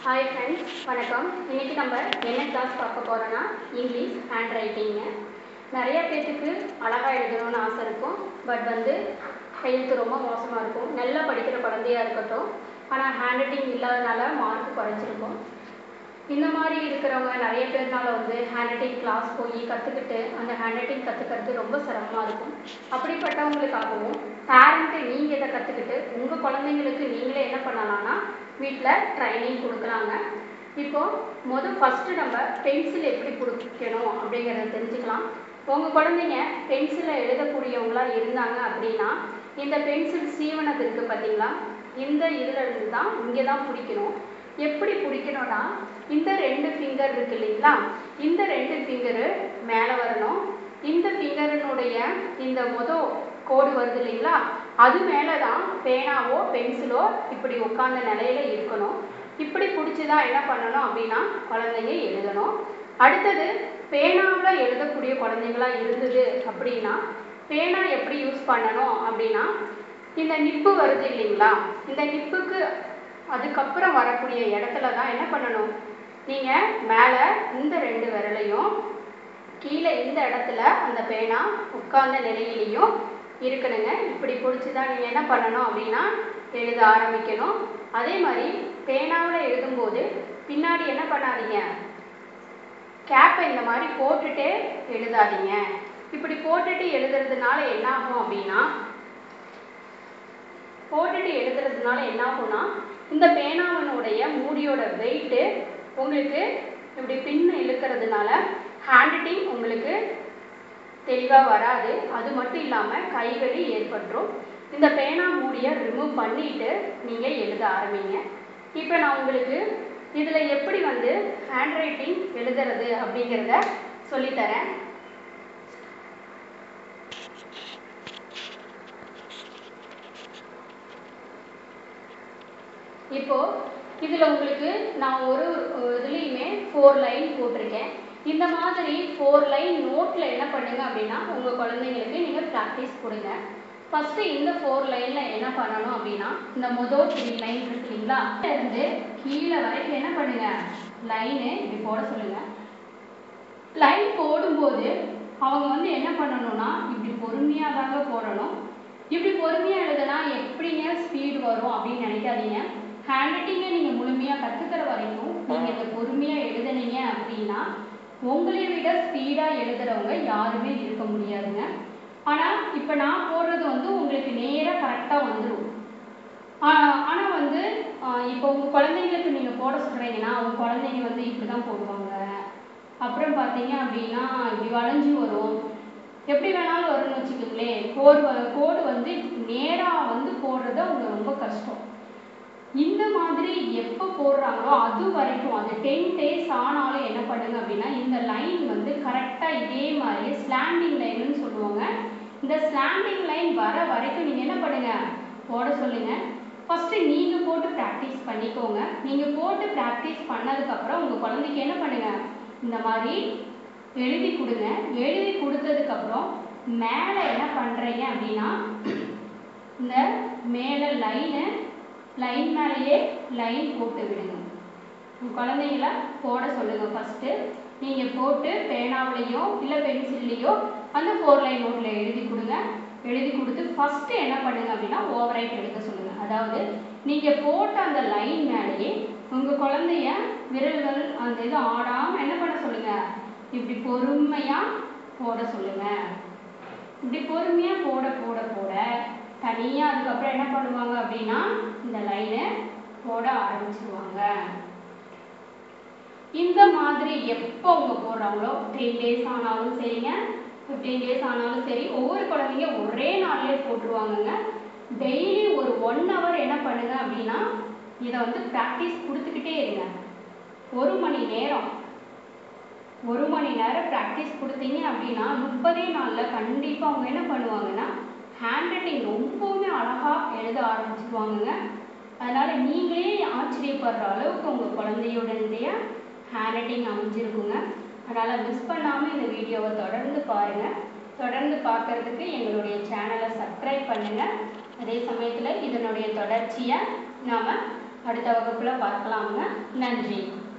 hi friends வணக்கம் இன்னைக்கு நம்ம என்ன கிளாஸ் பார்க்க போகிறோன்னா இங்கிலீஷ் ஹேண்ட் ரைட்டிங்கு நிறைய பேர்த்துக்கு அழகாக எழுதணும்னு ஆசை இருக்கும் பட் வந்து கையெழுத்து ரொம்ப மோசமாக இருக்கும் நல்லா படிக்கிற குழந்தையா இருக்கட்டும் ஆனால் ஹேண்ட் ரைட்டிங் இல்லாதனால மார்க் குறைச்சிருக்கும் இந்த மாதிரி இருக்கிறவங்க நிறைய பேர்னால வந்து ஹேண்ட் ரைட்டிங் கிளாஸ் போய் கற்றுக்கிட்டு அந்த ஹேண்ட் ரைட்டிங் கற்றுக்கிறது ரொம்ப சிரமமாக இருக்கும் அப்படிப்பட்டவங்களுக்காகவும் பேரண்ட்டு நீங்கள் இதை கற்றுக்கிட்டு உங்கள் குழந்தைங்களுக்கு நீங்களே என்ன பண்ணலாம்னா வீட்டில் ட்ரைனிங் கொடுக்கலாங்க இப்போது மொதல் ஃபஸ்ட்டு நம்ம பென்சில் எப்படி பிடிக்கணும் அப்படிங்கிறத தெரிஞ்சுக்கலாம் உங்கள் குழந்தைங்க பென்சிலில் எழுதக்கூடியவங்களா இருந்தாங்க அப்படின்னா இந்த பென்சில் சீவனது இருக்குது பார்த்தீங்களா இந்த இதில் இருந்து தான் இங்கே தான் பிடிக்கணும் எப்படி பிடிக்கணும்னா இந்த ரெண்டு ஃபிங்கர் இருக்கு இல்லைங்களா இந்த ரெண்டு ஃபிங்கரு மேலே வரணும் இந்த ஃபிங்கரினுடைய இந்த மொத கோடு வருது இல்லைங்களா அது மேலே தான் பேனாவோ பென்சிலோ இப்படி உட்காந்த நிலையில இருக்கணும் இப்படி பிடிச்சி தான் என்ன பண்ணணும் அப்படின்னா குழந்தைங்க எழுதணும் அடுத்தது பேனாவில் எழுதக்கூடிய குழந்தைங்களா இருந்தது அப்படின்னா பேனா எப்படி யூஸ் பண்ணணும் அப்படின்னா இந்த நிப்பு வருது இல்லைங்களா இந்த நிப்புக்கு அதுக்கப்புறம் வரக்கூடிய இடத்துல தான் என்ன பண்ணணும் நீங்கள் மேலே இந்த ரெண்டு விரலையும் கீழே இந்த இடத்துல அந்த பேனா உட்கார்ந்த நிலையிலையும் இருக்கணுங்க இப்படி பிடிச்சி தான் நீங்கள் என்ன பண்ணணும் அப்படின்னா எழுத ஆரம்பிக்கணும் அதே மாதிரி பேனாவில் எழுதும்போது பின்னாடி என்ன பண்ணாதீங்க கேப்பை இந்த மாதிரி போட்டுட்டே எழுதாதீங்க இப்படி போட்டுட்டு எழுதுறதுனால என்ன ஆகும் அப்படின்னா போட்டுட்டு எழுதுறதுனால என்ன ஆகும்னா இந்த பேனாவினுடைய மூடியோட வெயிட்டு உங்களுக்கு இப்படி பின் இழுக்கிறதுனால ஹேண்ட் ரைட்டிங் உங்களுக்கு தெளிவாக வராது அது மட்டும் இல்லாமல் கைவலி ஏற்பட்டுரும் இந்த பேனா மூடியை ரிமூவ் பண்ணிட்டு நீங்கள் எழுத ஆரம்பிங்க இப்போ நான் உங்களுக்கு இதில் எப்படி வந்து ஹேண்ட் ரைட்டிங் எழுதுறது அப்படிங்கிறத சொல்லித்தரேன் இப்போ இதில் உங்களுக்கு நான் ஒரு இதுலேயுமே ஃபோர் லைன் போட்டிருக்கேன் இந்த மாதிரி ஃபோர் லைன் நோட்டில் என்ன பண்ணுங்க அப்படின்னா உங்கள் குழந்தைங்களுக்கு நீங்கள் ப்ராக்டிஸ் கொடுங்க ஃபஸ்ட்டு இந்த ஃபோர் லைனில் என்ன பண்ணணும் அப்படின்னா இந்த மொதல் த்ரீ லைன் இருக்குங்களா இருந்து கீழே வரைக்கும் என்ன பண்ணுங்க லைனு இப்படி போட சொல்லுங்க லைன் போடும்போது அவங்க வந்து என்ன பண்ணணும்னா இப்படி பொறுமையாக தாங்க போடணும் இப்படி பொறுமையாக எழுதுனா எப்படிங்க ஸ்பீடு வரும் அப்படின்னு நினைக்காதீங்க ஹேண்ட் ரைட்டிங்கை நீங்கள் முழுமையாக கற்றுக்கிற வரைக்கும் நீங்கள் இதை பொறுமையாக எழுதுனீங்க அப்படின்னா உங்களை விட ஸ்பீடாக எழுதுறவங்க யாருமே இருக்க முடியாதுங்க ஆனால் இப்போ நான் போடுறது வந்து உங்களுக்கு நேராக கரெக்டாக வந்துடும் ஆனால் வந்து இப்போ உங்கள் குழந்தைங்களுக்கு நீங்கள் போட சொல்கிறீங்கன்னா உங்கள் குழந்தைங்க வந்து இப்படி தான் போடுவாங்க அப்புறம் பார்த்தீங்க அப்படின்னா இப்படி வளைஞ்சு வரும் எப்படி வேணாலும் வரும்னு வச்சுக்கோங்களேன் கோடு கோடு வந்து நேராக வந்து போடுறது அவங்க ரொம்ப கஷ்டம் இந்த மாதிரி எப்போ போடுறாங்களோ அது வரைக்கும் அது டென் டேஸ் ஆனாலும் என்ன பண்ணுங்க அப்படின்னா இந்த லைன் வந்து கரெக்டாக இதே மாதிரி ஸ்லாண்டிங் லைன்னு சொல்லுவாங்க இந்த ஸ்லாண்டிங் லைன் வர வரைக்கும் நீங்கள் என்ன பண்ணுங்க போட சொல்லுங்க ஃபஸ்ட்டு நீங்கள் போட்டு ப்ராக்டிஸ் பண்ணிக்கோங்க நீங்கள் போட்டு ப்ராக்டிஸ் பண்ணதுக்கப்புறம் உங்கள் குழந்தைக்கு என்ன பண்ணுங்க இந்த மாதிரி எழுதி கொடுங்க எழுதி கொடுத்ததுக்கப்புறம் மேலே என்ன பண்ணுறீங்க அப்படின்னா இந்த மேலே லைனு லைன் மேலேயே லைன் போட்டு விடுங்க உங்கள் குழந்தைங்கள போட சொல்லுங்கள் ஃபஸ்ட்டு நீங்கள் போட்டு பேனாவிலையோ இல்லை பென்சில்லையோ அந்த ஃபோர் லைன் நோட்டில் எழுதி கொடுங்க எழுதி கொடுத்து ஃபஸ்ட்டு என்ன பண்ணுங்க அப்படின்னா ஓவர் ரைட் எழுத சொல்லுங்கள் அதாவது நீங்கள் போட்ட அந்த லைன் மேலேயே உங்கள் குழந்தைய விரல்கள் அந்த இது ஆடாமல் என்ன பண்ண சொல்லுங்கள் இப்படி பொறுமையாக போட சொல்லுங்கள் இப்படி பொறுமையாக போட போட போட தனியாக அதுக்கப்புறம் என்ன பண்ணுவாங்க அப்படின்னா இந்த லைனை போட ஆரம்பிச்சிருவாங்க இந்த மாதிரி எப்போ அவங்க போடுறாங்களோ டென் டேஸ் ஆனாலும் சரிங்க ஃபிஃப்டீன் டேஸ் ஆனாலும் சரி ஒவ்வொரு குழந்தைங்க ஒரே நாள்லேயே போட்டுருவாங்கங்க டெய்லி ஒரு ஒன் ஹவர் என்ன பண்ணுங்க அப்படின்னா இதை வந்து ப்ராக்டிஸ் கொடுத்துக்கிட்டே இருங்க ஒரு மணி நேரம் ஒரு மணி நேரம் ப்ராக்டிஸ் கொடுத்தீங்க அப்படின்னா முப்பதே நாளில் கண்டிப்பாக அவங்க என்ன பண்ணுவாங்கன்னா ஹேண்ட் ரைட்டிங் ரொம்பவுமே அழகாக எழுத ஆரம்பிச்சிருவாங்கங்க அதனால் நீங்களே ஆச்சரியப்படுற அளவுக்கு உங்கள் குழந்தையோடைய ஹேண்ட் ரைட்டிங் அமைஞ்சிருக்குங்க அதனால் மிஸ் பண்ணாமல் இந்த வீடியோவை தொடர்ந்து பாருங்கள் தொடர்ந்து பார்க்குறதுக்கு எங்களுடைய சேனலை சப்ஸ்கிரைப் பண்ணுங்கள் அதே சமயத்தில் இதனுடைய தொடர்ச்சியை நாம் அடுத்த வகுப்பில் பார்க்கலாமுங்க நன்றி